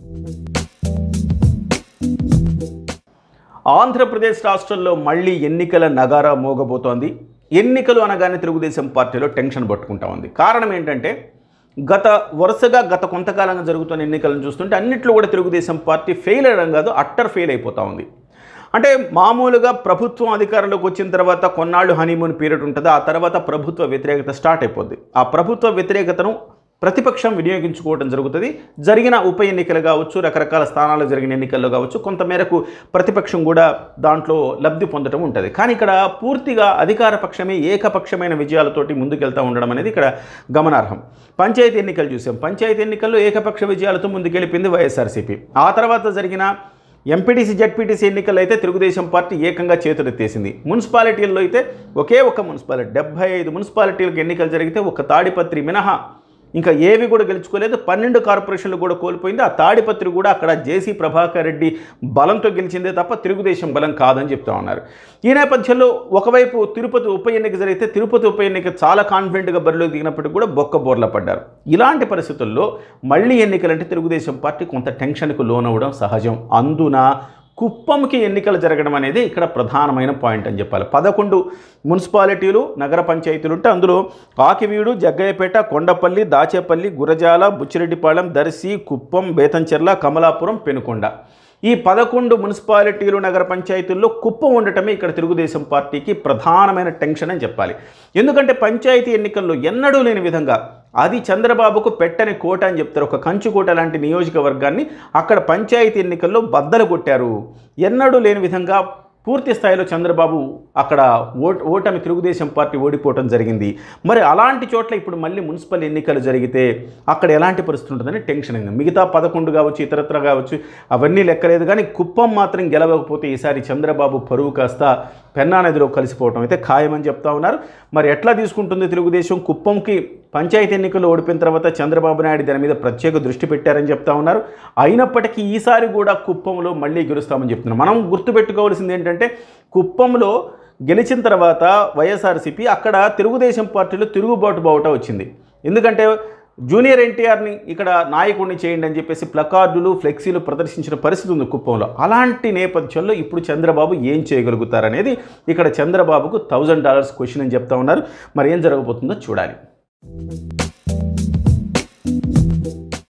ఆంధ్రప్రదేశ్ రాష్ట్రంలో మళ్ళీ ఎన్నికల నగారా మోగబోతోంది ఎన్నికలు అనగానే తెలుగుదేశం పార్టీలో టెన్షన్ పట్టుకుంటా ఉంది కారణం ఏంటంటే గత వరుసగా గత కొంతకాలంగా జరుగుతున్న ఎన్నికలను చూస్తుంటే అన్నిట్లో కూడా తెలుగుదేశం పార్టీ ఫెయిల్ అవ్వడం కాదు అట్టర్ ఫెయిల్ అయిపోతూ ఉంది అంటే మామూలుగా ప్రభుత్వం అధికారంలోకి వచ్చిన తర్వాత కొన్నాళ్ళు హనీమూన్ పీరియడ్ ఉంటుంది ఆ తర్వాత ప్రభుత్వ వ్యతిరేకత స్టార్ట్ అయిపోద్ది ఆ ప్రభుత్వ వ్యతిరేకతను ప్రతిపక్షం వినియోగించుకోవడం జరుగుతుంది జరిగిన ఉప ఎన్నికలు కావచ్చు రకరకాల స్థానాలు జరిగిన ఎన్నికల్లో కావచ్చు కొంతమేరకు ప్రతిపక్షం కూడా దాంట్లో లబ్ధి పొందడం ఉంటుంది కానీ ఇక్కడ పూర్తిగా అధికార పక్షమే ఏకపక్షమైన విజయాలతోటి ముందుకెళ్తూ ఉండడం అనేది ఇక్కడ గమనార్హం పంచాయతీ ఎన్నికలు చూసాం పంచాయతీ ఎన్నికల్లో ఏకపక్ష విజయాలతో ముందుకెళ్ళిపోయింది వైఎస్ఆర్సీపీ ఆ తర్వాత జరిగిన ఎంపీటీసీ జడ్పీటీసీ ఎన్నికల్లో అయితే తెలుగుదేశం పార్టీ ఏకంగా చేతులెత్తేసింది మున్సిపాలిటీల్లో అయితే ఒకే ఒక మున్సిపాలిటీ డెబ్బై ఐదు మున్సిపాలిటీలకు ఎన్నికలు జరిగితే ఒక తాడిపత్రి మినహా ఇంకా ఏవి కూడా గెలుచుకోలేదు పన్నెండు కార్పొరేషన్లు కూడా కోల్పోయింది ఆ తాడిపత్రి కూడా అక్కడ జేసీ ప్రభాకర్ రెడ్డి బలంతో గెలిచిందే తప్ప తెలుగుదేశం బలం కాదని చెప్తా ఉన్నారు ఈ నేపథ్యంలో ఒకవైపు తిరుపతి ఉప ఎన్నిక జరిగితే తిరుపతి ఉప ఎన్నిక చాలా కాన్ఫిడెంట్గా బరిలో దిగినప్పటికీ కూడా బొక్క బోర్ల పడ్డారు ఇలాంటి పరిస్థితుల్లో మళ్ళీ ఎన్నికలంటే తెలుగుదేశం పార్టీ కొంత టెన్షన్కు లోనవ్వడం సహజం అందున కుప్పంకి ఎన్నికలు జరగడం అనేది ఇక్కడ ప్రధానమైన పాయింట్ అని చెప్పాలి పదకొండు మున్సిపాలిటీలు నగర పంచాయతీలు ఉంటే అందులో ఆకివీడు జగ్గయ్యపేట కొండపల్లి దాచేపల్లి గురజాల బుచ్చిరెడ్డిపాళెం దర్శి కుప్పం బేతంచెర్ల కమలాపురం పెనుకొండ ఈ పదకొండు మున్సిపాలిటీలు నగర పంచాయతీల్లో కుప్పం ఉండటమే ఇక్కడ తెలుగుదేశం పార్టీకి ప్రధానమైన టెన్షన్ అని చెప్పాలి ఎందుకంటే పంచాయతీ ఎన్నికల్లో ఎన్నడూ లేని విధంగా అది చంద్రబాబుకు పెట్టని కోట అని చెప్తారు ఒక కంచుకోట లాంటి నియోజకవర్గాన్ని అక్కడ పంచాయతీ ఎన్నికల్లో బద్దలు కొట్టారు ఎన్నడూ లేని విధంగా పూర్తి స్థాయిలో చంద్రబాబు అక్కడ ఓట ఓటమి తెలుగుదేశం పార్టీ ఓడిపోవటం జరిగింది మరి అలాంటి చోట్ల ఇప్పుడు మళ్ళీ మున్సిపల్ ఎన్నికలు జరిగితే అక్కడ ఎలాంటి పరిస్థితి ఉంటుందని టెన్షన్ అయింది మిగతా పదకొండు కావచ్చు ఇతరత్ర కావచ్చు అవన్నీ లెక్కలేదు కానీ కుప్పం మాత్రం గెలవకపోతే ఈసారి చంద్రబాబు పరువు కాస్త పెన్నా నదిలో కలిసిపోవటం అయితే ఖాయమని చెప్తా ఉన్నారు మరి ఎట్లా తీసుకుంటుంది తెలుగుదేశం కుప్పంకి పంచాయతీ ఎన్నికల్లో ఓడిపోయిన తర్వాత చంద్రబాబు నాయుడు దాని మీద ప్రత్యేక దృష్టి పెట్టారని చెప్తా ఉన్నారు అయినప్పటికీ ఈసారి కూడా కుప్పంలో మళ్ళీ గెలుస్తామని చెప్తున్నారు మనం గుర్తుపెట్టుకోవాల్సింది ఏంటంటే కుప్పంలో గెలిచిన తర్వాత వైఎస్ఆర్సీపీ అక్కడ తెలుగుదేశం పార్టీలో తిరుగుబాటు బావుట వచ్చింది ఎందుకంటే జూనియర్ ఎన్టీఆర్ని ఇక్కడ నాయకుడిని చేయండి అని చెప్పేసి ప్లకార్డులు ఫ్లెక్సీలు ప్రదర్శించిన పరిస్థితి ఉంది కుప్పంలో అలాంటి నేపథ్యంలో ఇప్పుడు చంద్రబాబు ఏం చేయగలుగుతారనేది ఇక్కడ చంద్రబాబుకు థౌజండ్ డాలర్స్ క్వశ్చన్ అని చెప్తా ఉన్నారు మరి ఏం జరగబోతుందో చూడాలి